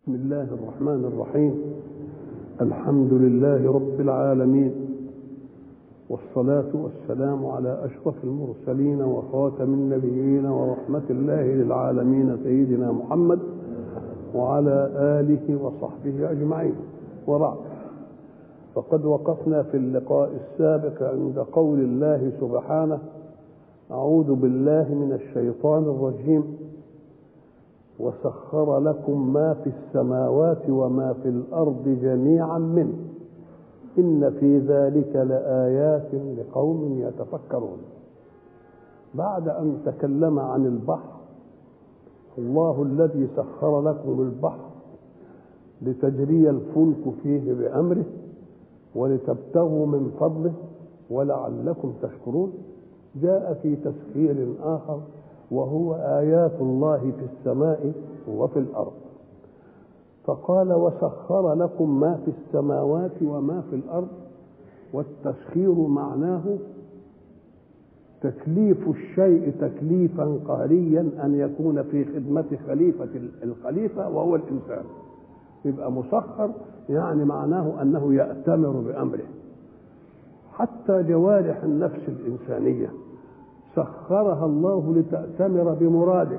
بسم الله الرحمن الرحيم الحمد لله رب العالمين والصلاة والسلام على أشرف المرسلين وخاتم النبيين ورحمة الله للعالمين سيدنا محمد وعلى آله وصحبه أجمعين وبعد فقد وقفنا في اللقاء السابق عند قول الله سبحانه أعوذ بالله من الشيطان الرجيم وسخر لكم ما في السماوات وما في الارض جميعا منه ان في ذلك لايات لقوم يتفكرون بعد ان تكلم عن البحر الله الذي سخر لكم البحر لتجري الفلك فيه بامره ولتبتغوا من فضله ولعلكم تشكرون جاء في تسخير اخر وهو آيات الله في السماء وفي الأرض فقال وسخر لكم ما في السماوات وما في الأرض والتسخير معناه تكليف الشيء تكليفا قهريا أن يكون في خدمة خليفة الخليفة وهو الإنسان يبقى مسخر يعني معناه أنه يأتمر بأمره حتى جوارح النفس الإنسانية سخرها الله لتأتمر بمراده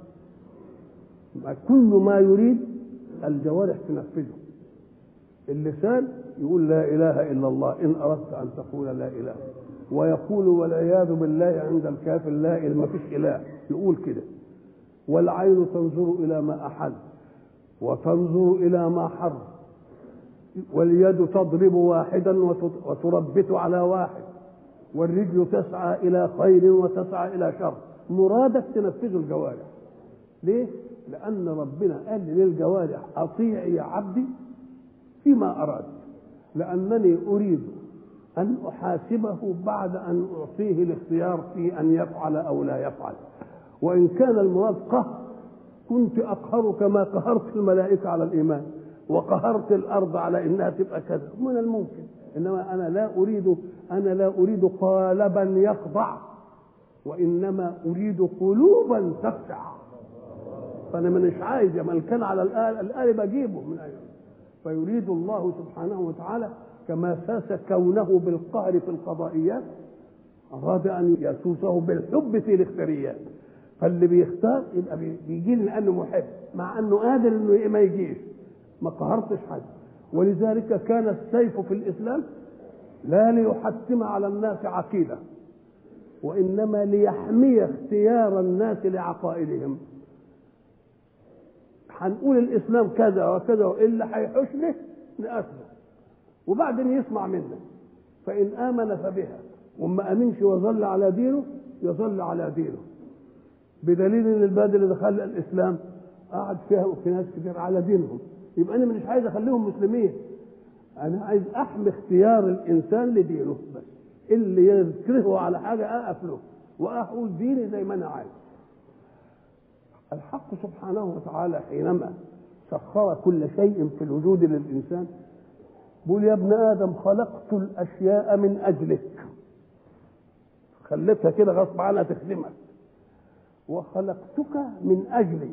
كل ما يريد الجوارح تنفذه اللسان يقول لا إله إلا الله إن أردت أن تقول لا إله ويقول والعياذ بالله عند الكافر لا ما فيش إله يقول كده والعين تنظر إلى ما أحل وتنظر إلى ما حرم واليد تضرب واحدا وتربت على واحد والرجل تسعى إلى خير وتسعى إلى شر مرادك تنفذ الجوارح ليه؟ لأن ربنا قال للجوارح أطيعي يا عبدي فيما أراد لأنني أريد أن أحاسبه بعد أن أعطيه الاختيار في أن يفعل أو لا يفعل وإن كان المراد قهر كنت أقهر كما قهرت الملائكة على الإيمان وقهرت الأرض على إنها تبقى كذا من الممكن انما انا لا اريد انا لا اريد قالبا يخضع وانما اريد قلوبا تخشع فانا مش عايز يا من كان على الآل الآل بجيبه من أيوة. فيريد الله سبحانه وتعالى كما ساس كونه بالقهر في القضائيات أراد أن يسوسه بالحب في الاختياريات فاللي بيختار يبقى بيجي لأنه محب مع أنه قادر إنه ما يجيش ما قهرتش حد ولذلك كان السيف في الاسلام لا ليحتم على الناس عقيده وانما ليحمي اختيار الناس لعقائدهم هنقول الاسلام كذا وكذا اللي هيحوش له نقتله وبعدين يسمع منا فان امن فبها وما امنش وظل على دينه يظل على دينه بدليل ان البلد اللي دخل الاسلام قعد فيها وفي ناس كتير على دينهم يبقى انا مش عايز اخليهم مسلمين انا عايز احمي اختيار الانسان لدينه بس اللي يكرهه على حاجه اقف له واقول ديني زي ما انا عايز الحق سبحانه وتعالى حينما سخر كل شيء في الوجود للانسان بيقول يا ابن ادم خلقت الاشياء من اجلك خليتها كده غصب عنها تخدمك وخلقتك من اجلي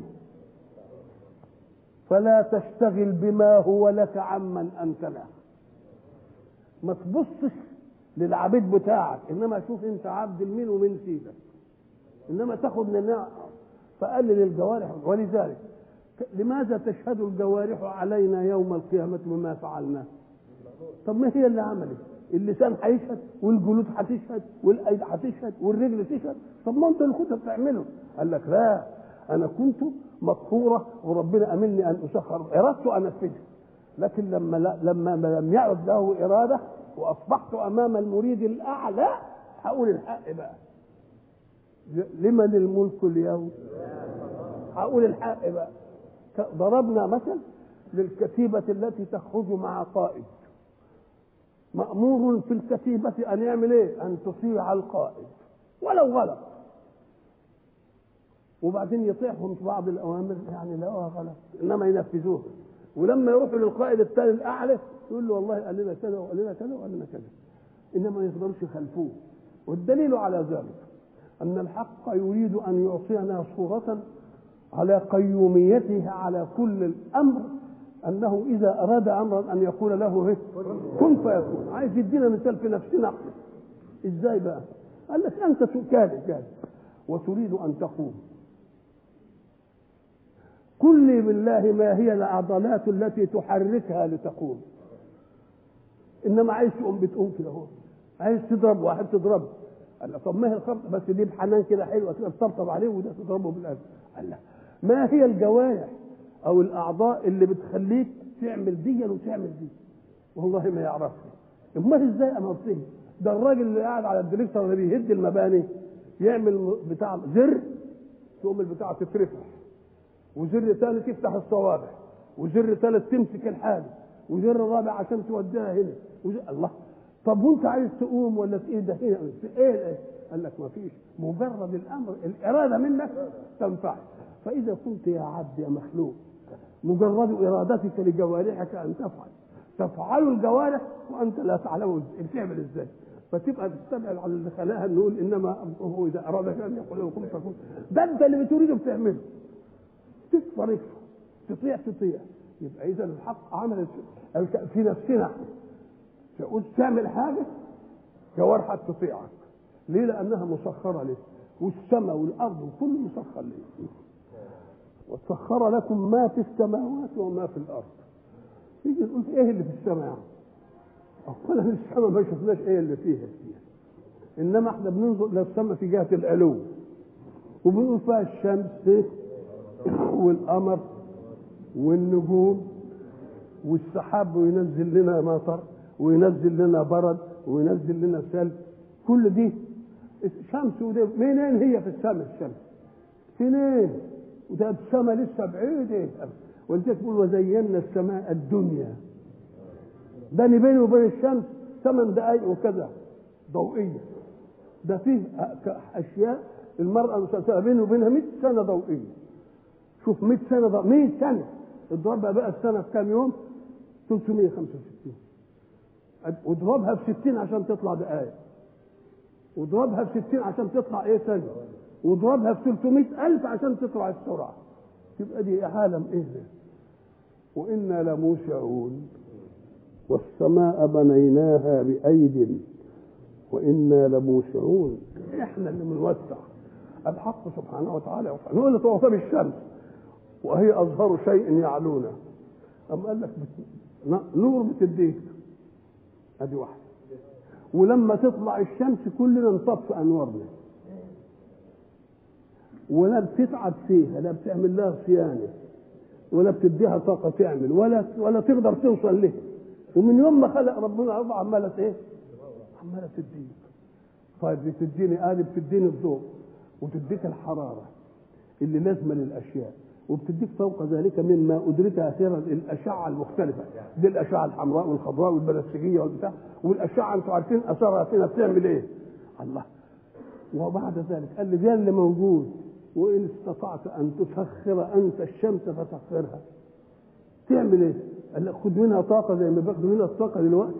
فلا تشتغل بما هو لك عمن انت له ما تبصش للعبيد بتاعك انما شوف انت عبد لمين ومين سيدك انما تاخد من فقلل الجوارح ولذلك لماذا تشهد الجوارح علينا يوم القيامة بما فعلنا طب ما هي اللي عملت اللسان هيشهد والجلود هتشهد والايد هتشهد والرجل تشهد طب ما انتوا اللي كنتوا بتعملوا قال لك لا انا كنت مقهورة وربنا أمني أن أسخر إرادته أنفذها لكن لما لا لما لم يعد له إرادة وأصبحت أمام المريد الأعلى هقول الحق بقى لمن الملك اليوم هقول الحق بقى ضربنا مثل للكتيبة التي تخرج مع قائد مأمور في الكتيبة أن يعمل إيه؟ أن تطيع القائد ولو غلط وبعدين يطيعهم في بعض الاوامر يعني لا غلط انما ينفذوها ولما يروحوا للقائد الثاني الاعلى يقول له والله قال لنا كذا وقال لنا كذا وقال لنا كذا انما ما يقدروش يخالفوه والدليل على ذلك ان الحق يريد ان يعطينا صوره على قيوميته على كل الامر انه اذا اراد امرا ان يقول له ايه كن فيكون عايز يدينا مثال في نفسنا احنا ازاي بقى قال لك انت كاذب كاذب وتريد ان تقوم قل لي بالله ما هي العضلات التي تحركها لتقوم انما عايز تقوم بتقوم كده اهو عايز تضرب واحد تضربه قال له طب ما هي الخبطه بس دي بحنان كده حلوه كده تطبطب عليه وده تضربه بالقلب قال لا ما هي الجوارح او الاعضاء اللي بتخليك تعمل دي وتعمل دي والله ما يعرفها امال ازاي امرته ده الراجل اللي قاعد على الدليكتور اللي بيهد المباني يعمل بتاع زر تقوم البتاع تترفع وزر ثالث تفتح الصوابع وزر ثالث تمسك الحاجه وزر رابع عشان توديها هنا وزر الله طب وانت عايز تقوم ولا في ايه ده هنا في ايه, إيه؟ قال لك ما فيش مجرد الامر الاراده منك تنفع فاذا كنت يا عبد يا مخلوق مجرد ارادتك لجوارحك ان تفعل تفعل الجوارح وانت لا تعلم بتعمل ازاي فتبقى تستبعد على اللي خلاها نقول انما امره اذا اراد ان يقول له كن فكن ده انت اللي بتريده بتعمله تكفر اكفر تطيع تطيع يبقى اذا الحق عمل في نفسنا تقول تعمل حاجه جوارحك تطيعك ليه لانها مسخره لك والسماء والارض وكل مسخر لك وسخر لكم ما في السماوات وما في الارض يجي نقول ايه اللي في السماء يعني اولا السماء ما شفناش ايه اللي فيها فيها انما احنا بننظر الى السماء في جهه العلو وبنقول فيها الشمس والقمر والنجوم والسحاب وينزل لنا مطر وينزل لنا برد وينزل لنا ثلج كل دي الشمس وده منين هي في السماء الشمس فينين وده السماء لسه بعيدة ولذلك تقول وزينا السماء الدنيا ده بيني وبين الشمس ثمان دقائق وكذا ضوئية ده فيه أشياء المرأة المسلسلة بيني وبينها 100 سنة ضوئية شوف 100 سنة ضوئية 100 سنة اضربها بقى السنة في كام يوم 365 واضربها في 60 عشان تطلع دقائق واضربها في 60 عشان تطلع ايه ثانية واضربها في 300 ألف عشان تطلع السرعة تبقى دي عالم ايه ده وإنا لموسعون والسماء بنيناها بأيد وإنا لموسعون احنا اللي بنوسع الحق سبحانه وتعالى هو اللي توصل الشمس وهي أظهر شيء يعلونا أم قال لك نور بتديك ادي واحده ولما تطلع الشمس كلنا نطفئ انوارنا ولا بتتعب فيها لا بتعمل لها صيانه ولا بتديها طاقه تعمل ولا ولا تقدر توصل لها ومن يوم ما خلق ربنا الارض عماله ايه؟ عماله تديك طيب بتديني آلة بتديني الضوء وتديك الحراره اللي لازمه للاشياء وبتديك فوق ذلك مما ادرك اخيرا الاشعه المختلفه دي الاشعه الحمراء والخضراء والبنفسجيه والبتاع والاشعه انتوا عارفين اثرها فينا بتعمل ايه؟ الله وبعد ذلك قال لي ده اللي موجود وان استطعت ان تسخر انت الشمس فسخرها تعمل ايه؟ قال لك خد منها طاقه زي ما باخد منها الطاقه دلوقتي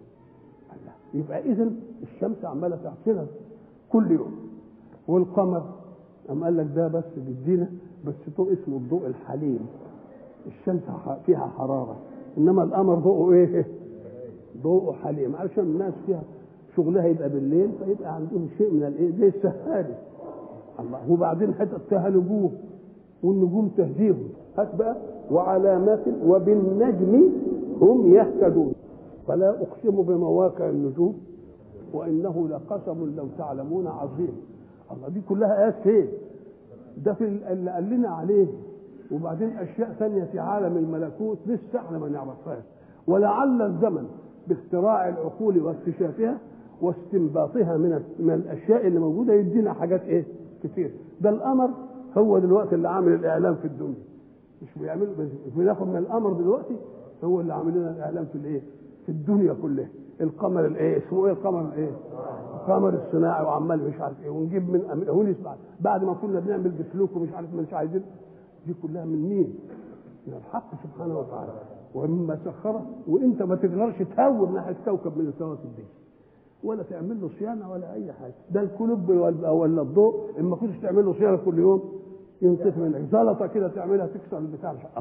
الله يبقى اذا الشمس عماله تعطينا كل يوم والقمر أم قال لك ده بس بيدينا بس ضوء اسمه الضوء الحليم الشمس فيها حرارة إنما القمر ضوءه إيه؟ ضوءه حليم علشان الناس فيها شغلها يبقى بالليل فيبقى عندهم شيء من الايه زي السهالة الله وبعدين حتى فيها نجوم والنجوم تهديهم هات بقى وعلامات وبالنجم هم يهتدون فلا اقسم بمواقع النجوم وانه لقسم لو تعلمون عظيم الله دي كلها ايات فين ده في اللي قال لنا عليه وبعدين اشياء ثانيه في عالم الملكوت لسه احنا ما نعرفهاش ولعل الزمن باختراع العقول واكتشافها واستنباطها من من الاشياء اللي موجوده يدينا حاجات ايه كتير ده القمر هو دلوقتي اللي عامل الاعلام في الدنيا مش بيعمل بناخد من القمر دلوقتي هو اللي عامل لنا الاعلام في الايه في الدنيا كلها القمر الايه اسمه ايه القمر الايه القمر الصناعي وعمال مش عارف ايه ونجيب من هونس بعد بعد ما كنا بنعمل بسلوك ومش عارف مش عايزين دي كلها من مين؟ من الحق سبحانه وتعالى ومما سخره وانت ما تقدرش تهون ناحيه كوكب من الكواكب دي ولا تعمل له صيانه ولا اي حاجه ده الكلوب ولا الضوء اما كنتش تعمل له صيانه كل يوم ينطفي منك زلطه كده تعملها تكسر البتاع الله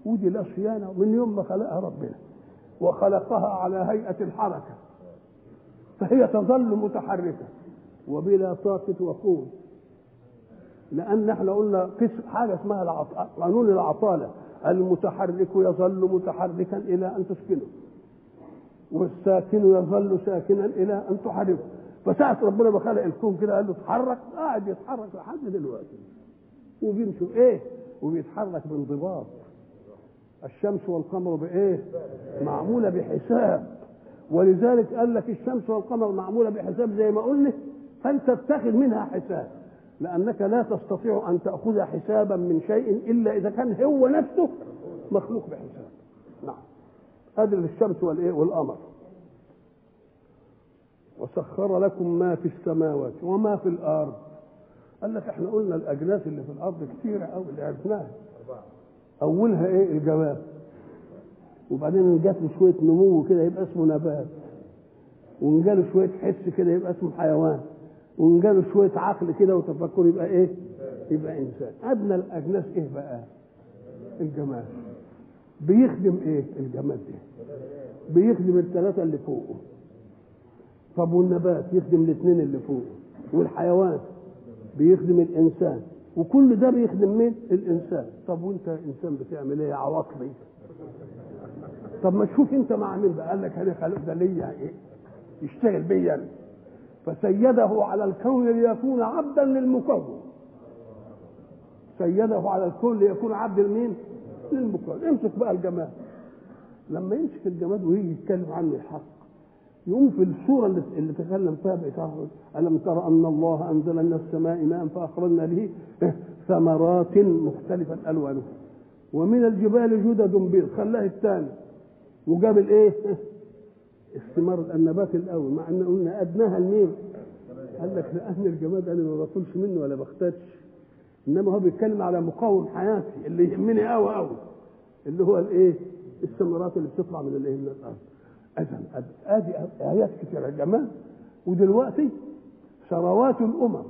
ودي لا صيانه من يوم ما خلقها ربنا وخلقها على هيئه الحركه فهي تظل متحركه وبلا طاقه وقوه لان احنا قلنا قسم حاجه اسمها العط... قانون العطاله المتحرك يظل متحركا الى ان تسكنه والساكن يظل ساكنا الى ان تحركه فساعة ربنا ما خلق الكون كده قال له اتحرك قاعد يتحرك لحد دلوقتي وبيمشوا ايه وبيتحرك بانضباط الشمس والقمر بايه معموله بحساب ولذلك قال لك الشمس والقمر معموله بحساب زي ما قلنا فانت اتخذ منها حساب لانك لا تستطيع ان تاخذ حسابا من شيء الا اذا كان هو نفسه مخلوق بحساب نعم هذه الشمس والايه والقمر وسخر لكم ما في السماوات وما في الارض قال لك احنا قلنا الاجناس اللي في الارض كثيره قوي اللي عرفناها اولها ايه الجماد وبعدين جات له شويه نمو كده يبقى اسمه نبات وانجاله شويه حس كده يبقى اسمه حيوان وانجاله شويه عقل كده وتفكر يبقى ايه يبقى انسان ادنى الاجناس ايه بقى الجماد بيخدم ايه الجماد ده بيخدم الثلاثه اللي فوقه طب والنبات يخدم الاثنين اللي فوقه والحيوان بيخدم الانسان وكل ده بيخدم مين الانسان طب وانت انسان بتعمل ايه يا عواطلي طب ما تشوف انت مع مين بقى قال لك انا خلق ده ليا ايه يشتغل بيا أنا. فسيده على الكون ليكون عبدا للمكون سيده على الكون ليكون عبد لمين للمكون امسك بقى الجماد لما يمسك الجماد ويجي يتكلم عنه الحق يقوم في الصوره اللي, اللي تكلم فيها بإشارة ألم ترى أن الله أنزل من السماء ماء فأخرجنا به ثمرات مختلفة ألوانها ومن الجبال جدد بيض خلاه الثاني وجاب الايه؟ الثمار النبات الاول مع ان قلنا ادناها لمين؟ قال لك لان الجماد انا ما باكلش منه ولا بختتش انما هو بيتكلم على مقاوم حياتي اللي يهمني قوي قوي اللي هو الايه؟ الثمرات اللي بتطلع من الايه؟ من الارض اذا ادي ايات كثيره جمال ودلوقتي ثروات الامم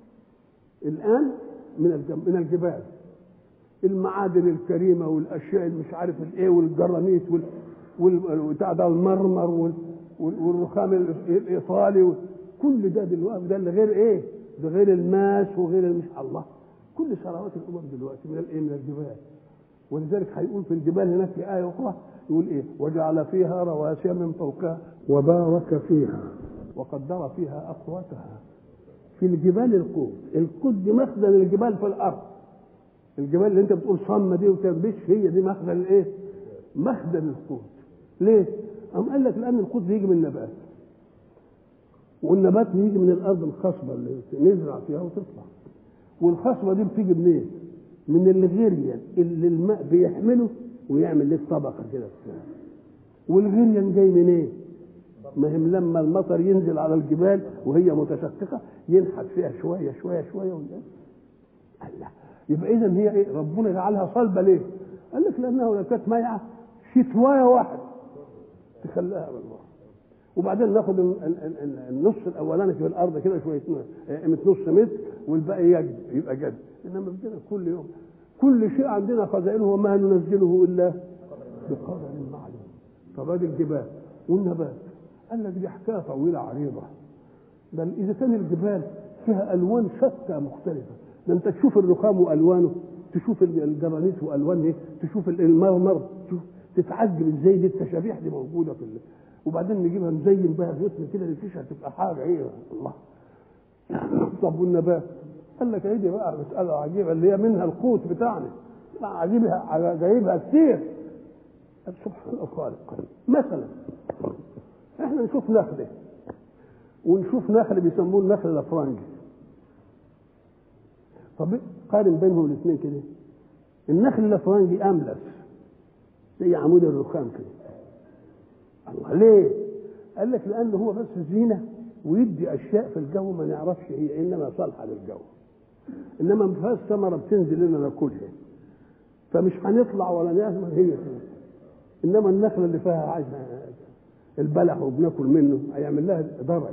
الان من الجم... من الجبال المعادن الكريمه والاشياء اللي مش عارف الايه والجرانيت وال والبتاع ده المرمر وال... والرخام الايطالي كل ده دلوقتي ده اللي غير ايه؟ ده غير الماس وغير المش الله كل ثروات الامم دلوقتي من الايه؟ من الجبال ولذلك هيقول في الجبال هناك في ايه اخرى يقول ايه؟ وجعل فيها رواسي من فوقها وبارك فيها وقدر فيها اقواتها في الجبال القوت القوت دي مخزن الجبال في الارض الجبال اللي انت بتقول صمة دي وتنبش هي دي مخزن الايه؟ مخزن القوت ليه؟ قام قال لك لان القوت بيجي من النبات والنبات بيجي من الارض الخصبه اللي نزرع فيها وتطلع والخصبه دي بتيجي منين؟ من الغريان اللي الماء بيحمله ويعمل لك طبقه كده والغريان جاي منين؟ إيه؟ ما هم لما المطر ينزل على الجبال وهي متشققه ينحت فيها شويه شويه شويه وينزل الله يبقى اذا هي ايه ربنا جعلها صلبه ليه؟ قال لك لانها لو كانت مايعه شتوايه واحد تخليها بالله وبعدين ناخد النص الاولاني في الارض كده شويه قيمه نص متر والباقي يجد يبقى جد انما بدنا كل يوم كل شيء عندنا خزائنه وما ننزله الا بقدر معلوم طب ادي الجبال والنبات قال لك دي حكايه طويله عريضه بل اذا كان الجبال فيها الوان شتى مختلفه ده انت تشوف الرخام والوانه تشوف الجرانيت والوانه تشوف المرمر تشوف تتعجب ازاي دي التشابيح دي موجوده في اللي. وبعدين نجيبها نزين بها بيوتنا كده نفيش هتبقى حاجه ايه الله طب والنبات قال لك ايه دي بقى مساله عجيبه اللي هي منها القوت بتاعنا عجيبها جايبها كتير سبحان الخالق مثلا احنا نشوف نخله ونشوف نخل بيسموه النخل الافرنجي طب قارن بينهم الاثنين كده النخل الافرنجي املس زي عمود الرخام كده الله ليه؟ قال لك لانه هو بس زينه ويدي اشياء في الجو ما نعرفش هي انما صالحه للجو انما ما فيهاش ثمره بتنزل لنا ناكلها فمش هنطلع ولا نعمل هي كده انما النخله اللي فيها عايزه البلح وبناكل منه هيعمل لها درجه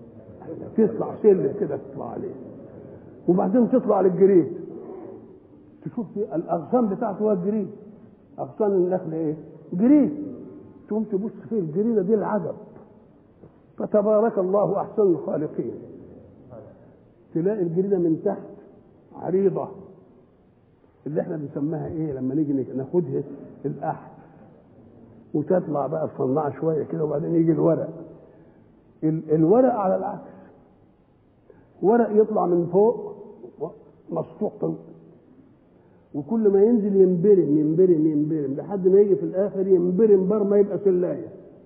تطلع سلم كده تطلع عليه وبعدين تطلع للجريد تشوف في الاغصان بتاعته هو الجريد اغصان النخل ايه؟ جريد تقوم تبص فيه الجريده دي العجب فتبارك الله احسن الخالقين تلاقي الجريده من تحت عريضه اللي احنا بنسميها ايه لما نيجي ناخدها الاحد وتطلع بقى تصنعها شويه كده وبعدين يجي الورق الورق على العكس ورق يطلع من فوق مسطوح وكل ما ينزل ينبرم ينبرم ينبرم لحد ما يجي في الاخر ينبرم بر ما يبقى سلايه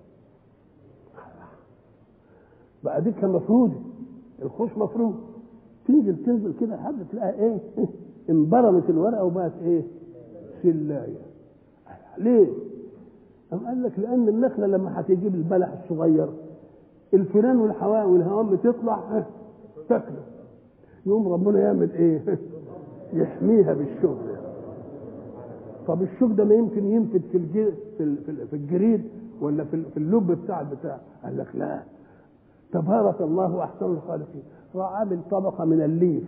بقى دي كان مفروض الخوش مفروض تنزل تنزل كده لحد تلاقي ايه انبرمت الورقه وبقت ايه سلايه ليه أم قال لك لان النخله لما هتجيب البلح الصغير الفيران والحواء والهوام بتطلع تاكله يقوم ربنا يعمل ايه يحميها بالشوك ده طب الشوك ده ما يمكن ينفد في الجريد في, في الجريد ولا في, في اللب بتاع البتاع قال لك لا تبارك الله احسن الخالقين راح عامل طبقه من الليف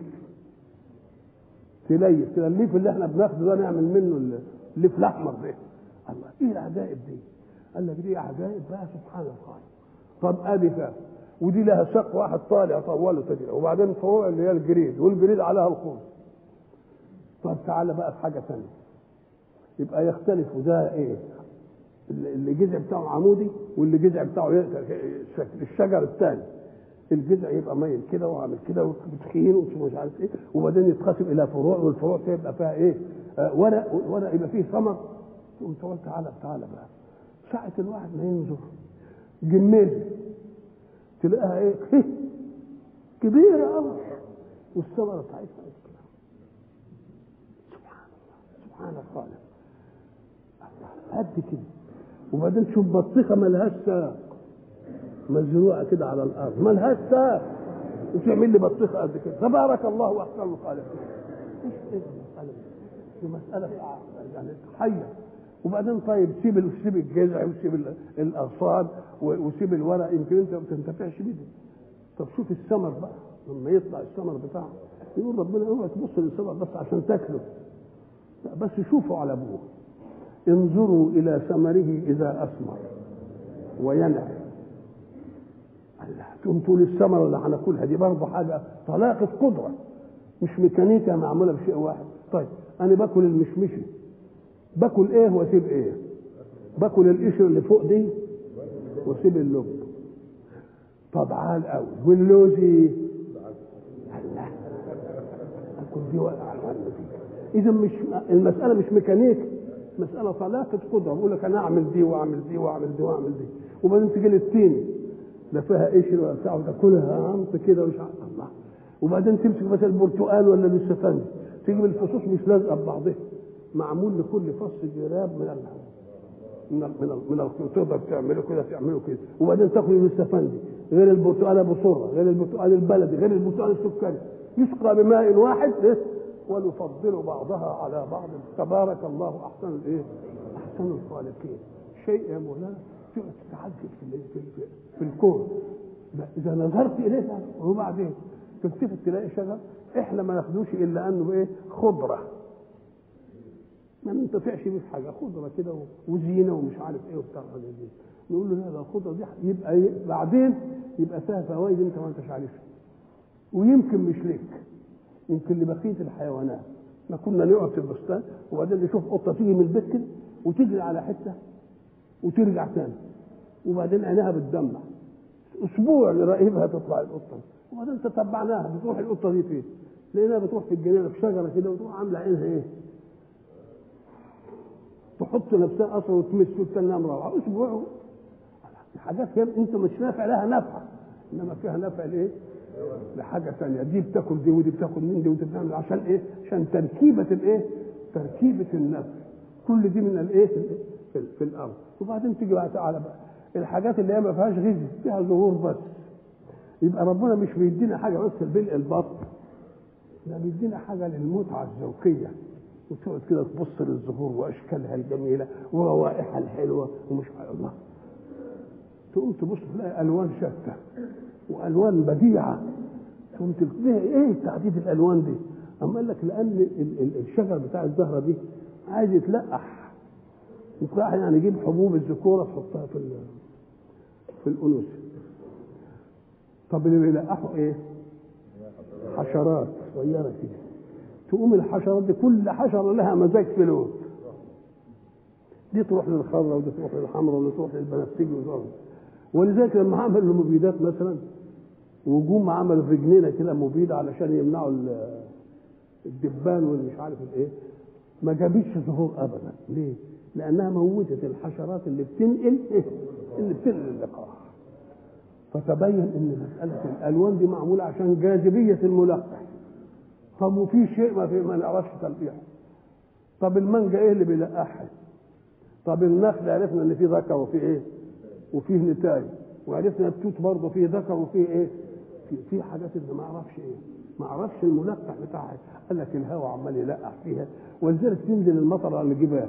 تليف كده الليف اللي احنا بناخده ده نعمل منه الليف الاحمر ده الله ايه العجائب دي قال لك دي عجائب بقى سبحان الله طب ادي فيها ودي لها ساق واحد طالع طوله كده وبعدين فروع اللي هي الجريد والجريد عليها الخوص طب تعالى بقى في حاجه ثانيه يبقى يختلف وده ايه اللي جذع بتاعه عمودي واللي جذع بتاعه الشجر الثاني الجذع يبقى مايل كده وعامل كده وتخين ومش عارف ايه وبعدين يتقسم الى فروع والفروع تبقى فيها ايه آه ورق ورق يبقى فيه ثمر تقوم تقول تعالى تعالى بقى ساعة الواحد ما ينظر جميزة تلاقيها ايه كبيرة قوي والثمرة بتاعتها سبحان الله سبحان الخالق قد كده وبعدين تشوف بطيخه ملهاش ساق مزروعه كده على الارض ملهاش ساق وتعمل لي بطيخه قد كده تبارك الله احسن الخالقين ايش ايه المساله دي مساله يعني حيه وبعدين طيب سيب سيب الجذع وسيب الاغصان وسيب الورق يمكن انت ما تنتفعش بيه طب شوف الثمر بقى لما يطلع الثمر بتاعه يقول ربنا اوعى تبص للثمر بس عشان تاكله لا بس شوفوا على ابوه انظروا الى ثمره اذا اثمر وينعم الله تقوم تقول الثمره اللي هناكلها دي برضه حاجه طلاقه قدره مش ميكانيكا معموله بشيء واحد طيب انا باكل المشمشي باكل ايه واسيب ايه باكل القشر اللي فوق دي واسيب اللب طب عال قوي واللوزي الله اكل دي وقع دي اذا مش المساله مش ميكانيكا مساله طلاقه قدره بقول لك انا اعمل دي واعمل دي واعمل دي واعمل دي وبعدين تجي للتين لا فيها قشر ولا بتاع وتاكلها عمت كده ومش الله وبعدين تمسك مثلا البرتقال ولا الاستفندي تجيب الفصوص مش لازقه ببعضها معمول لكل فص جراب من ال من ال من ال من ال تقدر تعمله كده تعمله كده وبعدين تاكل الاستفندي غير البرتقال ابو سره غير البرتقال البلدي غير البرتقال السكري يسقى بماء واحد إيه؟ ونفضل بعضها على بعض تبارك الله احسن الايه؟ احسن الخالقين شيء يا مولانا تقعد تتعجب في في, في, في الكون اذا نظرت اليها وبعدين تلتفت تلاقي شجر احنا ما ناخدوش الا انه ايه؟ خضره ما ننتفعش بيه في حاجه خضره كده وزينه ومش عارف ايه وبتاع الحاجات دي نقول له لا ده الخضره دي يبقى إيه؟ بعدين يبقى فيها فوائد انت ما انتش عارفها ويمكن مش ليك يمكن لبقيه الحيوانات ما كنا نقعد في البستان وبعدين نشوف قطه تيجي من البيت كده وتجري على حته وترجع تاني وبعدين عينيها بتدمع اسبوع نراقبها تطلع القطه وبعدين تتبعناها بتروح القطه دي فين؟ لقيناها بتروح في الجنينه في شجره كده وتروح عامله عينها ايه؟ تحط نفسها اصلا وتمس وتنام مروعه اسبوع حاجات هي انت مش نافع لها نفع انما فيها نفع لايه؟ لحاجه ثانيه دي بتاكل دي ودي بتاكل من دي ودي بتعمل عشان ايه؟ عشان تركيبه الايه؟ تركيبه النفس كل دي من الايه؟ في, في الارض وبعدين تيجي بقى تعالى بقى الحاجات اللي هي ما فيهاش غذاء فيها ظهور بس يبقى ربنا مش بيدينا حاجه بس لبلع البطن ده بيدينا حاجه للمتعه الذوقيه وتقعد كده تبص للزهور واشكالها الجميله وروائحها الحلوه ومش الله تقوم تبص تلاقي الوان شتى والوان بديعه تقوم تلاقي ايه تعديد الالوان دي اما قال لك لان ال- ال- الشجر بتاع الزهره دي عايز يتلقح يتلقح يعني يجيب حبوب الذكوره تحطها في ال- في الانوثه طب اللي بيلقحوا ايه؟ حشرات صغيره كده تقوم الحشرات دي كل حشره لها مزاج في لون دي تروح للخضراء ودي تروح للحمراء ودي تروح للبنفسجي ودي ولذلك لما عملوا المبيدات مثلا وجوم عملوا في جنينه كده مبيد علشان يمنعوا ال- الدبان والمش عارف الايه ما جابتش ظهور ابدا ليه؟ لانها موتت الحشرات اللي بتنقل اللي بتنقل اللقاح فتبين ان مساله الالوان دي معموله عشان جاذبيه الملقح طب وفي شيء ما في ما نعرفش تلقيحه طب المانجا ايه اللي بيلقحها طب النخل عرفنا ان فيه ذكر وفيه ايه وفيه نتاج وعرفنا التوت برضه فيه ذكر وفيه ايه في, في حاجات اللي ما اعرفش ايه ما اعرفش الملقح بتاعها قال لك الهواء عمال يلقح فيها ولذلك تنزل المطر على الجبال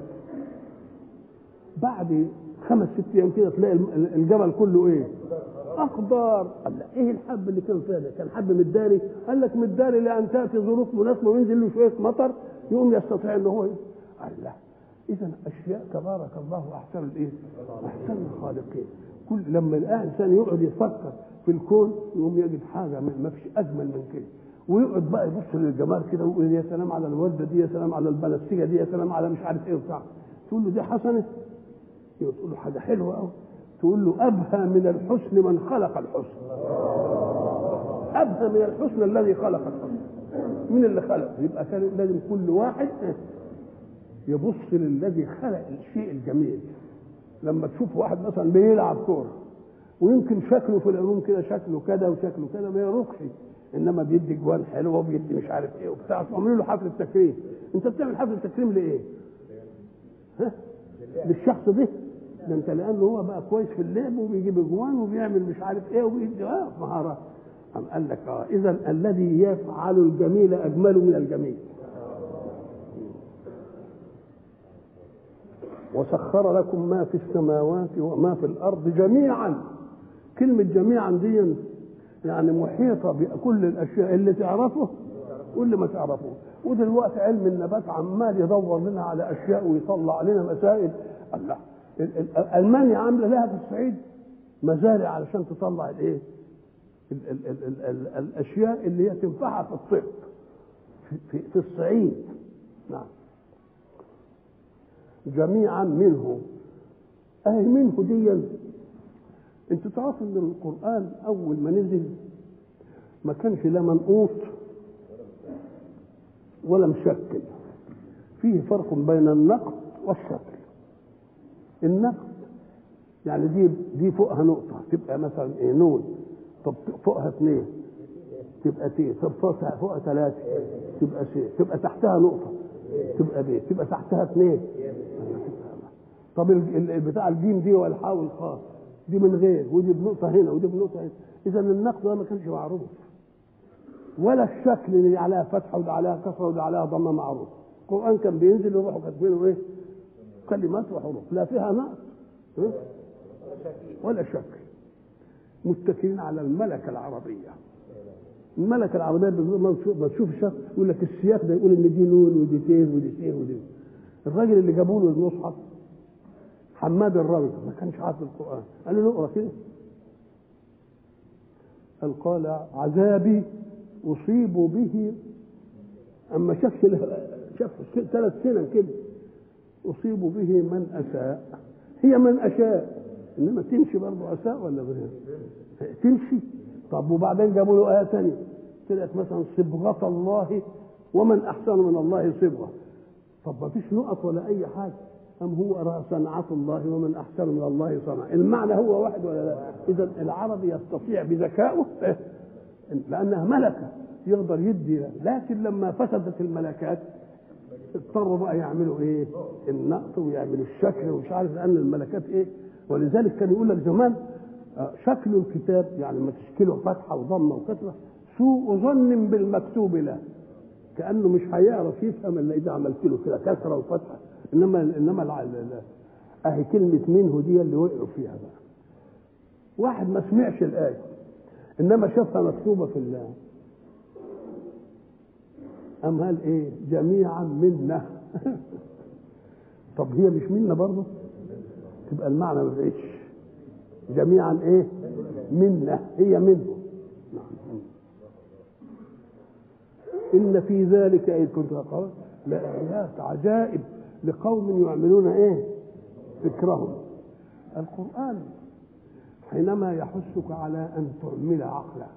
بعد خمس ست ايام كده تلاقي الم- الجبل كله ايه اخضر قال لا ايه الحب اللي كان فيها ده كان حب مداري قال لك مداري لان تاتي ظروف مناسبه وينزل له شويه مطر يقوم يستطيع ان هو قال لا اذا اشياء تبارك الله احسن الايه احسن الخالقين كل لما الانسان يقعد يفكر في الكون يقوم يجد حاجه ما ما فيش اجمل من كده ويقعد بقى يبص للجمال كده ويقول يا سلام على الورده دي يا سلام على البنفسجه دي يا سلام على مش عارف ايه وبتاع تقول له دي حسنه تقول له حاجه حلوه قوي تقول له ابهى من الحسن من خلق الحسن ابهى من الحسن الذي خلق الحسن مين اللي خلق يبقى كان لازم كل واحد يبص للذي خلق الشيء الجميل لما تشوف واحد مثلا بيلعب كوره ويمكن شكله في العلوم كده شكله كده وشكله كده ما يروقش انما بيدي جوان حلوه وبيدي مش عارف ايه وبتاع تعملوا له حفله تكريم انت بتعمل حفله تكريم لايه؟ ها؟ للشخص ده ده انت لانه هو بقى كويس في اللعب وبيجيب اجوان وبيعمل مش عارف ايه وبيدي اه مهارات أم قال لك اه اذا الذي يفعل الجميل اجمل من الجميل وسخر لكم ما في السماوات وما في الارض جميعا كلمه جميعا دي يعني محيطه بكل الاشياء اللي تعرفه واللي ما تعرفوه ودلوقتي علم النبات عمال يدور لنا على اشياء ويطلع لنا مسائل الله ال- ال- المانيا عامله لها في الصعيد مزارع علشان تطلع الايه ال- ال- ال- ال- ال- الاشياء اللي هي تنفعها في الطب في, في, في الصعيد نعم جميعا منه اهي منه دي انتوا تعرفوا ان القران اول ما نزل ما كانش لا منقوط ولا مشكل فيه فرق بين النقد والشكل النقد يعني دي دي فوقها نقطة تبقى مثلا ايه نون طب فوقها اثنين تبقى تي طب فوقها فوقها ثلاثة تبقى سي تبقى تحتها نقطة تبقى بي تبقى تحتها اثنين طب ال- ال- بتاع الجيم دي والحاء والخاء دي من غير ودي بنقطة هنا ودي بنقطة هنا إذا النقد ده ما كانش معروف ولا الشكل اللي عليها فتحة وده عليها كسرة وده عليها ضمة معروف القرآن كان بينزل يروحوا كاتبينه إيه؟ كلمات وحروف لا فيها نقص إيه؟ ولا شكل متكلين على الملكة العربية الملكة العربية لما تشوف- ما تشوف الشخص يقول لك السياق ده يقول ان دي نون ودي تين ودي سين ودي الراجل اللي جابوا له المصحف حماد الراوي ما كانش عارف القرآن قال له اقرا كده قال قال عذابي أصيب به أما شاف شاف ثلاث سنين كده أصيب به من أساء هي من أشاء إنما تمشي برضه أساء ولا غير تمشي طب وبعدين جابوا له آية ثانية طلعت مثلا صبغة الله ومن أحسن من الله صبغة طب ما فيش نقط ولا أي حاجة أم هو أرى صنعة الله ومن أحسن من الله صنعة المعنى هو واحد ولا لا إذا العربي يستطيع بذكائه إيه؟ لأنها ملكة يقدر يدي لكن لما فسدت الملكات اضطروا بقى يعملوا ايه النقط ويعملوا الشكل ومش عارف لان الملكات ايه ولذلك كان يقول لك زمان آه، شكل الكتاب يعني لما تشكله فتحه وضمه وكسره سوء ظن بالمكتوب له كانه مش هيعرف يفهم الا اذا عملت له كده كسره وفتحه انما انما الع- ال- ال- اهي كلمه منه دي اللي وقعوا فيها بقى واحد ما سمعش الايه انما شافها مكتوبه في الله أم قال إيه جميعا منا طب هي مش منا برضه تبقى المعنى ما بقتش جميعا إيه منا هي منه إن في ذلك إذ كنت قال لآيات عجائب لقوم يعملون إيه فكرهم القرآن حينما يحثك على أن تعمل عقلك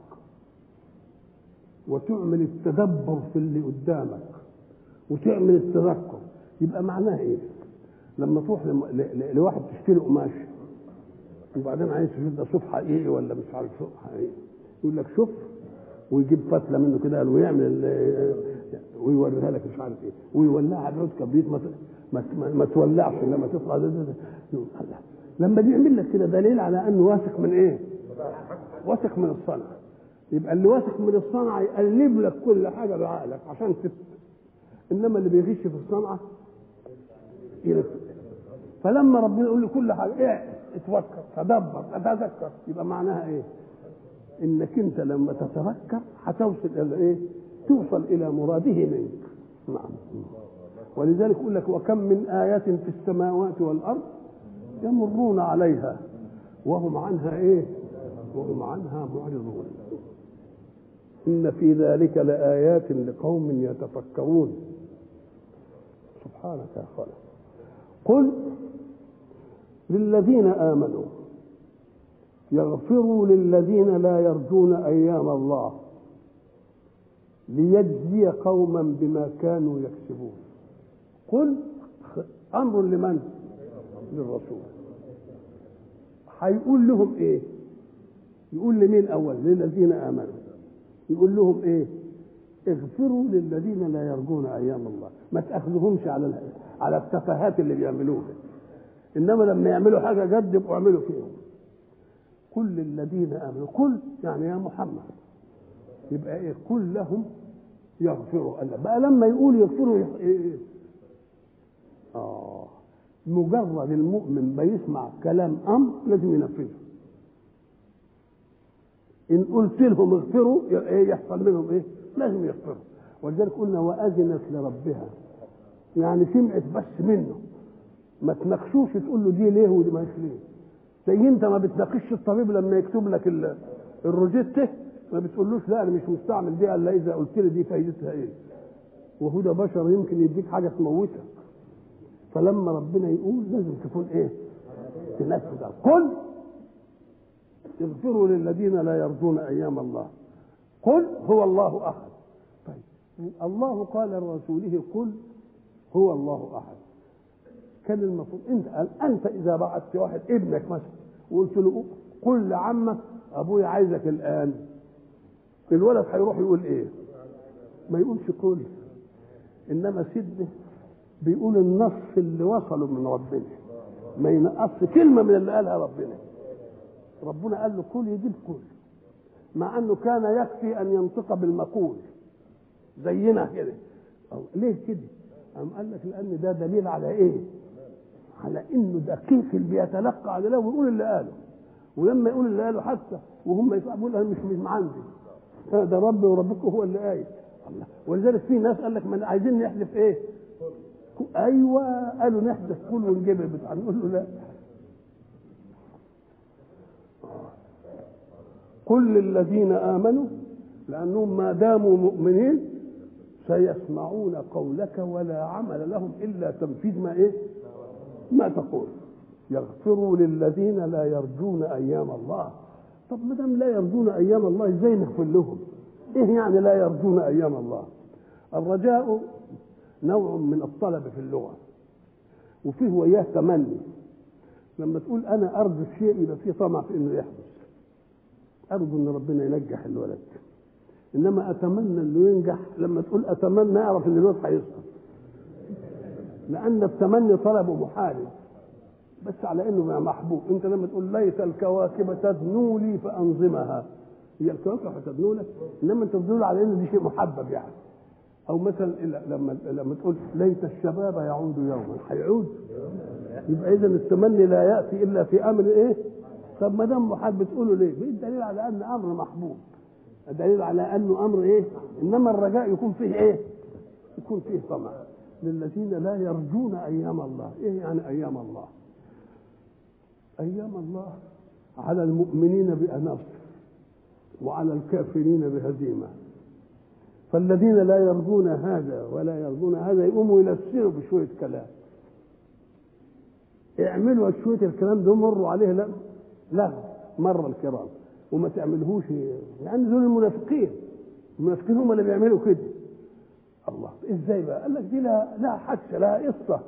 وتعمل التدبر في اللي قدامك وتعمل التذكر يبقى معناه ايه؟ لما تروح لم- ل- ل- لواحد تشتري قماش وبعدين عايز تشوف ده صوف حقيقي ولا مش عارف صوف حقيقي يقول لك شوف ويجيب فتله منه كده ويعمل ال- ويوريها لك مش عارف ايه ويولعها بعود كبريت ما ت- ما, ت- ما تولعش لما تطلع ده ده ده يقول الله. لما بيعمل لك كده دليل على انه واثق من ايه؟ واثق من الصنعه يبقى اللي واثق من الصنعه يقلب لك كل حاجه بعقلك عشان تت... انما اللي بيغش في الصنعه يلف فلما ربنا يقول له كل حاجه ايه اتفكر تدبر تتذكر يبقى معناها ايه؟ انك انت لما تتفكر هتوصل الى ايه؟ توصل الى مراده منك نعم ولذلك يقول لك وكم من آية في السماوات والأرض يمرون عليها وهم عنها ايه؟ وهم عنها معرضون إن في ذلك لآيات لقوم يتفكرون سبحانك يا خالق قل للذين آمنوا يغفروا للذين لا يرجون أيام الله ليجزي قوما بما كانوا يكسبون قل أمر لمن؟ للرسول هيقول لهم إيه؟ يقول لمين أول؟ للذين آمنوا يقول لهم إيه؟ اغفروا للذين لا يرجون أيام الله ما تأخذهمش على على التفاهات اللي بيعملوها إنما لما يعملوا حاجة جد يبقوا اعملوا فيهم كل الذين آمنوا كل يعني يا محمد يبقى إيه كل لهم يغفروا الله بقى لما يقول يغفروا يح... إيه؟ آه مجرد المؤمن بيسمع كلام أمر لازم ينفذه إن قلت لهم اغفروا إيه يحصل منهم إيه؟ لازم يغفروا ولذلك قلنا وأذنت لربها يعني سمعت بس منه ما تناقشوش تقول له دي ليه ودي مش ليه زي انت ما بتناقشش الطبيب لما يكتب لك ال- الروجيته ما بتقولوش لا انا مش مستعمل دي الا اذا قلت لي دي فايدتها ايه وهو ده بشر يمكن يديك حاجه تموتك فلما ربنا يقول لازم تكون ايه تنفذ قل اغفروا للذين لا يرجون ايام الله قل هو الله احد طيب الله قال لرسوله قل هو الله احد كان المفروض انت انت اذا بعثت واحد ابنك مثلا وقلت له قل لعمك ابويا عايزك الان الولد هيروح يقول ايه ما يقولش قل انما سيدنا بيقول النص اللي وصله من ربنا ما ينقصش كلمه من اللي قالها ربنا ربنا قال له قل يجيب قل مع انه كان يكفي ان ينطق بالمقول زينا كده أو ليه كده قام قال لك لان ده دليل على ايه على انه دقيق اللي بيتلقى على الله ويقول اللي قاله ولما يقول اللي قاله حتى وهم يصعبوا انا مش من عندي ده ربي وربكم هو اللي قايل الله ولذلك في ناس قال لك ما عايزين نحذف ايه ايوه قالوا نحذف كل ونجيب البتاع نقول له لا كل الذين امنوا لانهم ما داموا مؤمنين سيسمعون قولك ولا عمل لهم الا تنفيذ ما ايه ما تقول يغفروا للذين لا يرجون ايام الله طب ما دام لا يرجون ايام الله ازاي نغفر لهم ايه يعني لا يرجون ايام الله الرجاء نوع من الطلب في اللغه وفيه وياه تمني لما تقول انا ارجو الشيء يبقى فيه طمع في انه يحدث ارجو ان ربنا ينجح الولد انما اتمنى انه ينجح لما تقول اتمنى اعرف ان الولد هيسقط لان التمني طلب محال بس على انه محبوب انت لما تقول ليت الكواكب تدنو لي فانظمها هي الكواكب هتدنو لك انما انت بتدل على انه دي شيء محبب يعني او مثلا لما لما تقول ليت الشباب يعود يوما هيعود يبقى اذا التمني لا ياتي الا في امر ايه طب ما دام محب بتقوله ليه؟ الدليل على ان امر محبوب دليل على انه امر ايه؟ انما الرجاء يكون فيه ايه؟ يكون فيه طمع للذين لا يرجون ايام الله ايه يعني ايام الله ايام الله على المؤمنين بنصر وعلى الكافرين بهزيمه فالذين لا يرجون هذا ولا يرجون هذا يقوموا يلسنوا بشويه كلام اعملوا شويه الكلام ده مروا عليه لا لا مر الكرام وما تعملهوش يعني دول المنافقين المنافقين هم اللي بيعملوا كده الله ازاي بقى قال لك دي لا لا حادثه لا قصه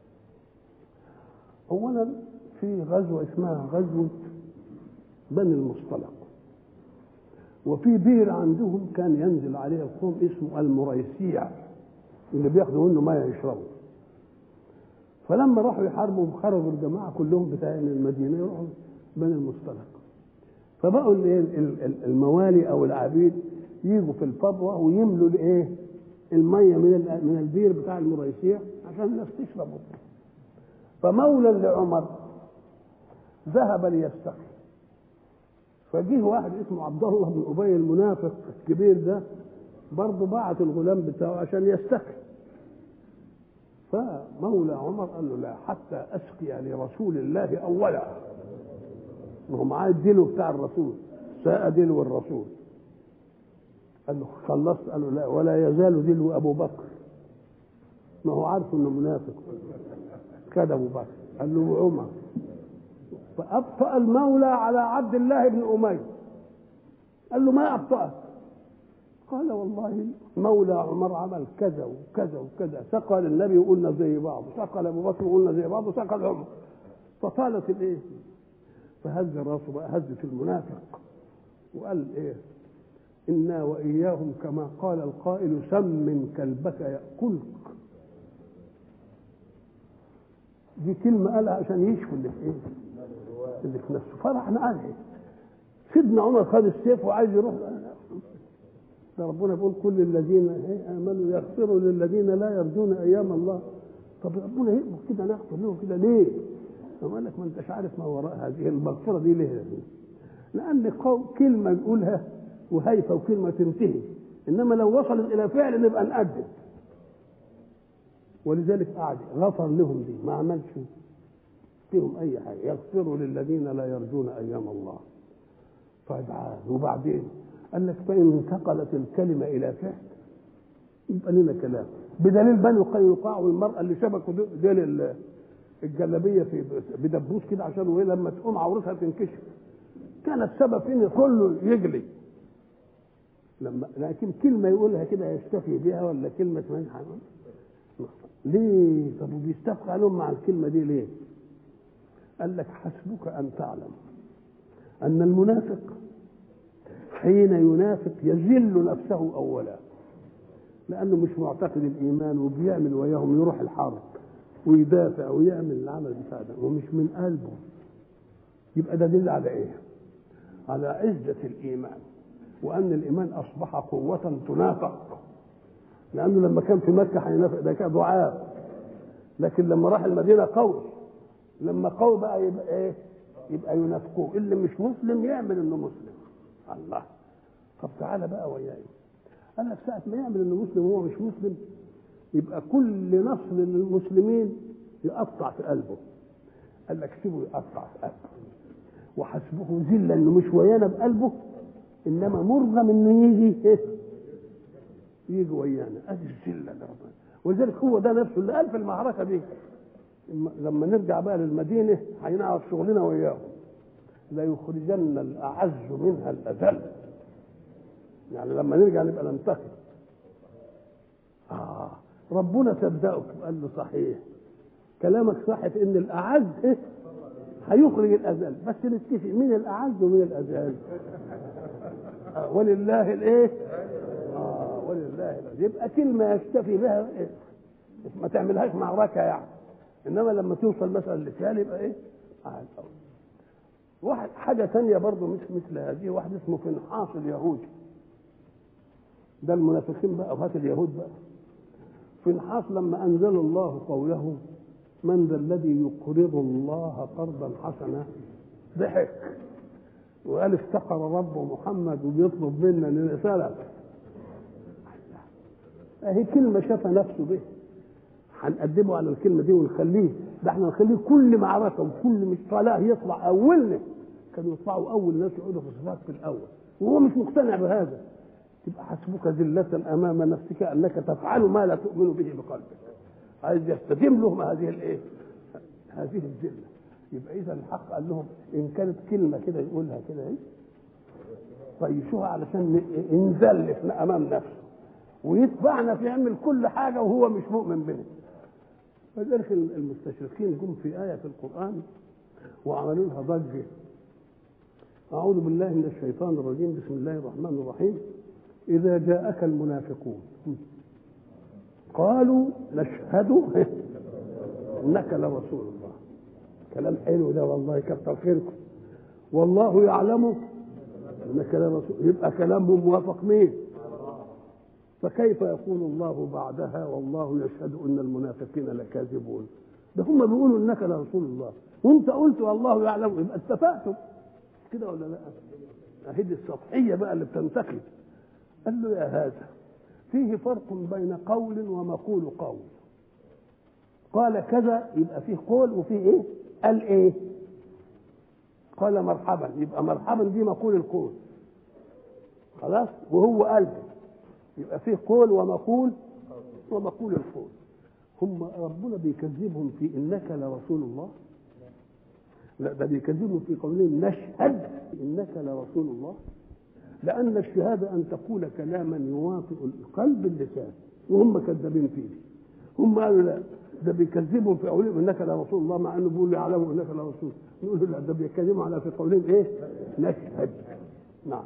اولا في غزوه اسمها غزوه بني المصطلق وفي بير عندهم كان ينزل عليه القوم اسمه المريسيع اللي بياخدوا منه ميه يشربوا فلما راحوا يحاربوا خرجوا الجماعه كلهم بتاع المدينه يروحوا بني المصطلق فبقوا الموالي او العبيد يجوا في الفضوه ويملوا الايه الميه من من البير بتاع المريسيع عشان الناس تشربه فمولى لعمر ذهب ليستقي فجه واحد اسمه عبد الله بن ابي المنافق الكبير ده برضه بعت الغلام بتاعه عشان يستقي فمولى عمر قال له لا حتى اسقي لرسول الله اولا ما هو معاه الدلو بتاع الرسول ساء دلو الرسول قال له خلصت قال له لا ولا يزال دلو ابو بكر ما هو عارف انه منافق كذا ابو بكر قال له عمر فابطا المولى على عبد الله بن اميه قال له ما ابطأك قال والله مولى عمر عمل كذا وكذا وكذا سقى للنبي وقلنا زي بعض سقى لابو بكر وقلنا زي بعض وسقى لعمر فطالت الايه فهز راسه بقى هزة المنافق وقال ايه انا واياهم كما قال القائل سم كلبك ياكلك دي كلمه قالها عشان يشفوا اللي في ايه اللي في نفسه فرحنا عليه سيدنا عمر خد السيف وعايز يروح ده ربنا بيقول كل الذين امنوا يغفروا للذين لا يرجون ايام الله طب ربنا يقبل كده نغفر لهم كده ليه؟ طب قال لك ما انتش عارف ما وراء هذه المغفره دي ليه؟ لان كلمه نقولها وهيفه وكلمه تنتهي انما لو وصلت الى فعل نبقى نقدم ولذلك قعد غفر لهم دي ما عملش فيهم اي حاجه يغفروا للذين لا يرجون ايام الله طيب عاد وبعدين قال لك فان انتقلت الكلمه الى فعل يبقى لنا كلام بدليل بني قينقاع والمراه اللي شبكوا ديل الجلابيه في بدبوس كده عشان وهي لما تقوم عورتها تنكشف كان السبب في ان كله يجلي لما لكن كلمه يقولها كده يستفي بها ولا كلمه منحى ليه طب وبيستفقى عليهم مع الكلمه دي ليه؟ قال لك حسبك ان تعلم ان المنافق حين ينافق يذل نفسه اولا لانه مش معتقد الايمان وبيعمل وياهم يروح الحرب ويدافع ويعمل العمل بتاع ده ومش من قلبه يبقى ده دل على ايه؟ على عزة الإيمان وأن الإيمان أصبح قوة تنافق لأنه لما كان في مكة هينافق ده كان ضعاف لكن لما راح المدينة قوي لما قوي بقى يبقى إيه؟ يبقى ينافقوه اللي مش مسلم يعمل إنه مسلم الله طب تعالى بقى وياي قال لك ساعة ما يعمل إنه مسلم وهو مش مسلم يبقى كل نصر للمسلمين يقطع في قلبه قال لك سيبه يقطع في قلبه وحسبه ذلا انه مش ويانا بقلبه انما مرغم انه يجي يجي ويانا ادي الذله لربنا ولذلك هو ده نفسه اللي قال في المعركه دي لما نرجع بقى للمدينه هنعرف شغلنا وياهم ليخرجن الاعز منها الاذل يعني لما نرجع نبقى ننتقم آه ربنا صدقك قال له صحيح كلامك صح في ان الاعز هيخرج الاذل بس نتفق مين الاعز ومين الاذل آه ولله الايه اه ولله الأذل. يبقى كلمه يكتفي بها إيه؟ ما تعملهاش معركه يعني انما لما توصل مثلا لفعل يبقى ايه آه واحد حاجه ثانيه برضه مش مثل هذه واحد اسمه فنحاص اليهودي ده المنافقين بقى وهات اليهود بقى فنحاص لما انزل الله قوله من ذا الذي يقرض الله قرضا حسنا ضحك وقال افتقر رب محمد وبيطلب منا نسلف اهي كلمه شافها نفسه به هنقدمه على الكلمه دي ونخليه ده احنا نخليه كل معركه وكل مش صلاه يطلع اولنا كانوا يطلعوا اول ناس يقعدوا في الصفات في الاول وهو مش مقتنع بهذا تبقى حسبك ذلة أمام نفسك أنك تفعل ما لا تؤمن به بقلبك عايز يستديم لهم هذه الإيه؟ هذه الذلة يبقى إذا الحق قال لهم إن كانت كلمة كده يقولها كده إيه؟ طيشوها علشان نذل أمام نفسه ويتبعنا في يعمل كل حاجة وهو مش مؤمن بنا فذلك المستشرقين جم في آية في القرآن وعملوا لها ضجة أعوذ بالله من الشيطان الرجيم بسم الله الرحمن الرحيم إذا جاءك المنافقون قالوا نشهد إنك لرسول الله كلام حلو ده والله كتر خيركم والله يعلم إنك لرسول يبقى كلامهم موافق مين فكيف يقول الله بعدها والله يشهد ان المنافقين لكاذبون ده هم بيقولوا انك لرسول الله وانت قلت والله يعلم يبقى اتفقتم كده ولا لا اهي دي السطحيه بقى اللي بتنتقد قال له يا هذا فيه فرق بين قول ومقول قول قال كذا يبقى فيه قول وفيه ايه قال ايه قال مرحبا يبقى مرحبا دي مقول القول خلاص وهو قال يبقى فيه قول ومقول ومقول القول هم ربنا بيكذبهم في انك لرسول الله لا ده بيكذبهم في قولهم نشهد انك لرسول الله لان الشهاده ان تقول كلاما يوافق القلب اللسان وهم كذابين فيه هم قالوا لا ده بيكذبهم في قولهم انك لرسول الله مع انه بيقول يعلموا انك لرسول نقول لا ده بيكذبهم على في قولهم ايه نشهد نعم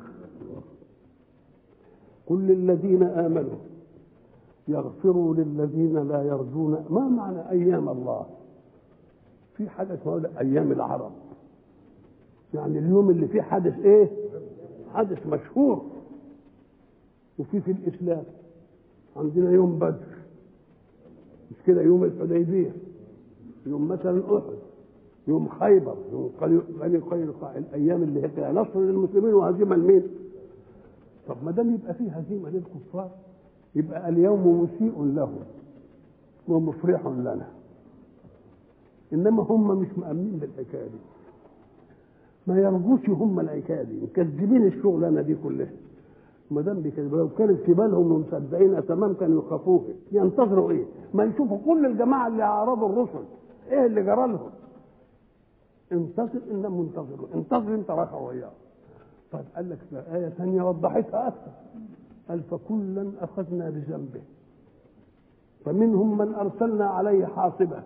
قل للذين امنوا يغفروا للذين لا يرجون ما معنى ايام الله في حاجه اسمها ايام العرب يعني اليوم اللي فيه حدث ايه حدث مشهور وفي في الاسلام عندنا يوم بدر مش كده يوم الحديبيه يوم مثلا احد يوم خيبر يوم بني قينقاع الايام اللي هي فيها نصر للمسلمين وهزيمه لمين؟ طب ما دام يبقى فيه هزيمه للكفار يبقى اليوم مسيء لهم ومفرح لنا انما هم مش مأمنين بالحكايه دي ما يرجوش هم الحكايه دي مكذبين الشغلانه دي كلها ما دام بيكذبوا لو كانت في بالهم ومصدقين تمام كانوا يخافوه ينتظروا ايه؟ ما يشوفوا كل الجماعه اللي اعرضوا الرسل ايه اللي جرى لهم؟ انتظر انهم منتظرون انتظر انت رايح وياه طيب قال لك في آية ثانية وضحتها أكثر قال فكلا أخذنا بذنبه فمنهم من أرسلنا عليه حاصبة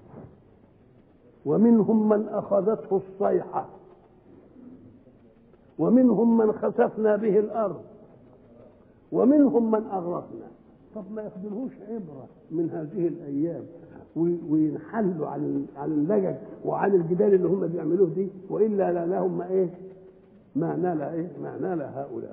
ومنهم من أخذته الصيحة ومنهم من خسفنا به الأرض ومنهم من أغرقنا طب ما ياخدلهوش عبرة من هذه الأيام وينحلوا عن عن اللجج وعن الجدال اللي هم بيعملوه دي والا لا لهم ايه ما نال ايه ما نال هؤلاء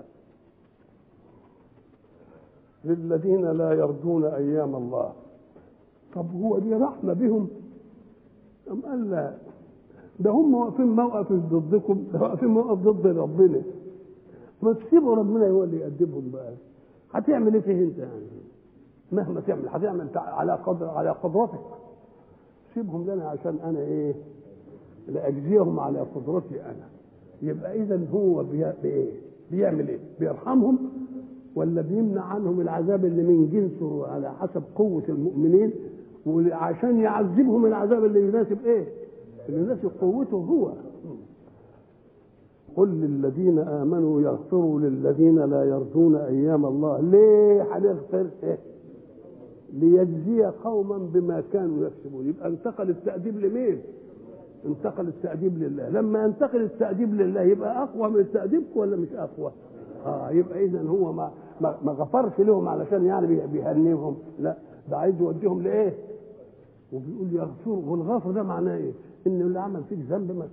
للذين لا يرجون ايام الله طب هو دي رحمه بهم أم قال لا ده هم واقفين موقف ضدكم ده واقفين موقف ضد ربنا ما تسيبوا ربنا هو اللي يأدبهم بقى هتعمل ايه فيه انت يعني مهما تعمل هتعمل على قدر على قدرتك سيبهم لنا عشان انا ايه لاجزيهم على قدرتي انا يبقى اذا هو بي... بايه بيعمل ايه بيرحمهم ولا بيمنع عنهم العذاب اللي من جنسه على حسب قوة المؤمنين وعشان يعذبهم العذاب اللي يناسب ايه اللي يناسب قوته هو قل للذين امنوا يغفروا للذين لا يرجون ايام الله ليه هنغفر ايه ليجزي قوما بما كانوا يكسبون يبقى انتقل التأديب لمين انتقل التأديب لله لما ينتقل التأديب لله يبقى أقوى من التأديب ولا مش أقوى اه يبقى إذا هو ما ما, ما غفرش لهم علشان يعني بيهنيهم لا ده عايز يوديهم لإيه وبيقول يغفروا والغفر ده معناه إيه إن اللي عمل فيك ذنب ما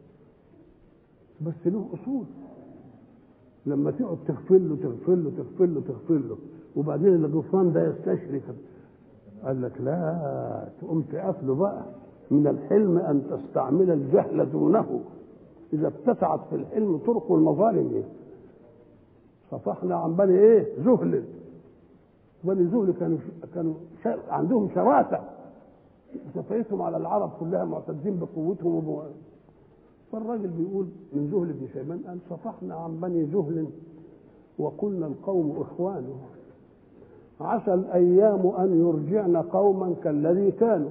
بس له أصول لما تقعد تغفر له تغفر له تغفر له تغفر له وبعدين الغفران ده يستشرف قال لك لا تقوم تقفله بقى من الحلم ان تستعمل الجهل دونه اذا اتسعت في الحلم طرق المظالم إيه؟ صفحنا عن بني ايه زهل بني زهل كانوا كانوا عندهم شراسه شفايتهم على العرب كلها معتزين بقوتهم وبو... فالراجل بيقول من زهل بن شيبان قال صفحنا عن بني زهل وقلنا القوم اخوان عسى الايام ان يرجعن قوما كالذي كانوا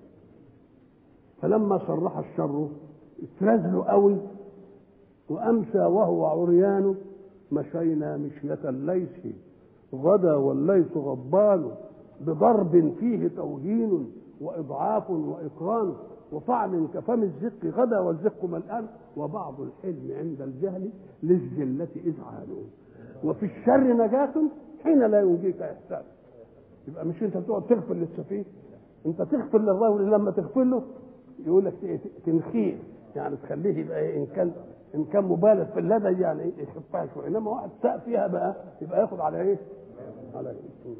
فلما صرح الشر اترزلوا قوي وامسى وهو عريان مشينا مشية الليث غدا والليث غضبان بضرب فيه توهين واضعاف واقران وطعن كفم الزق غدا والزق ملآن وبعض الحلم عند الجهل للزلة إذعان وفي الشر نجاة حين لا ينجيك إحسان يبقى مش أنت تقعد تغفر للسفيه أنت تغفر للرجل لما تغفر له يقول لك تنخيه يعني تخليه يبقى إيه إن كان إن كان مبالغ في اللدى يعني إيه يخفها شوية إنما واحد ساء فيها بقى يبقى ياخد على إيه؟ على إيه؟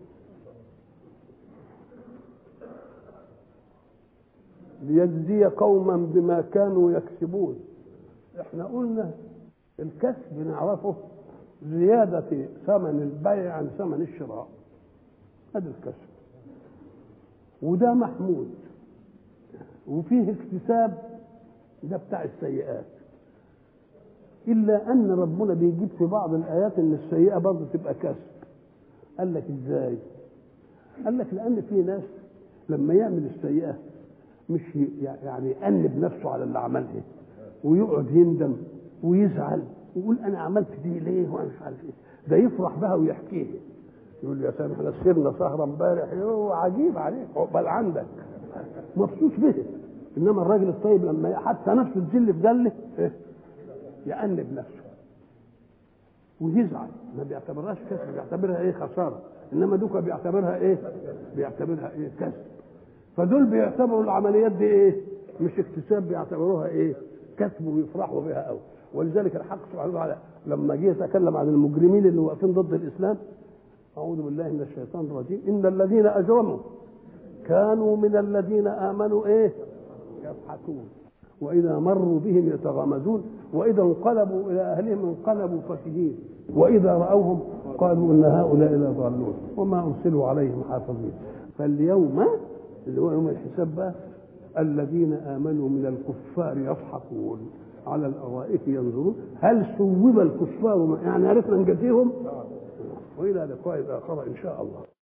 ليجزي قوما بما كانوا يكسبون احنا قلنا الكسب نعرفه زيادة ثمن البيع عن ثمن الشراء هذا الكسب وده محمود وفيه اكتساب ده بتاع السيئات إلا أن ربنا بيجيب في بعض الآيات إن السيئة برضه تبقى كسب قال لك إزاي؟ قال لك لأن في ناس لما يعمل السيئة مش يعني يأنب نفسه على اللي عملها ويقعد يندم ويزعل ويقول انا عملت دي ليه وانا مش عارف ايه ده يفرح بها ويحكيها يقول يا سامح احنا سهرنا سهره امبارح يوه عجيب عليك عقبال عندك مبسوط به انما الراجل الطيب لما حتى نفسه تجل في جله إيه؟ يأنب نفسه ويزعل ما بيعتبرهاش كسب بيعتبرها ايه خساره انما دوكا بيعتبرها ايه بيعتبرها ايه كسب فدول بيعتبروا العمليات دي ايه مش اكتساب بيعتبروها ايه كسب ويفرحوا بها قوي ولذلك الحق سبحانه وتعالى لما جه يتكلم عن المجرمين اللي واقفين ضد الاسلام اعوذ بالله من الشيطان الرجيم ان الذين اجرموا كانوا من الذين امنوا ايه يضحكون واذا مروا بهم يتغامزون واذا انقلبوا الى اهلهم انقلبوا فكهين واذا راوهم قالوا ان هؤلاء لضالون وما ارسلوا عليهم حافظين فاليوم اللي هو يوم الحساب بقى الذين امنوا من الكفار يضحكون على الارائك ينظرون هل ثوب الكفار يعني عرفنا نجزيهم والى لقاء اخر ان شاء الله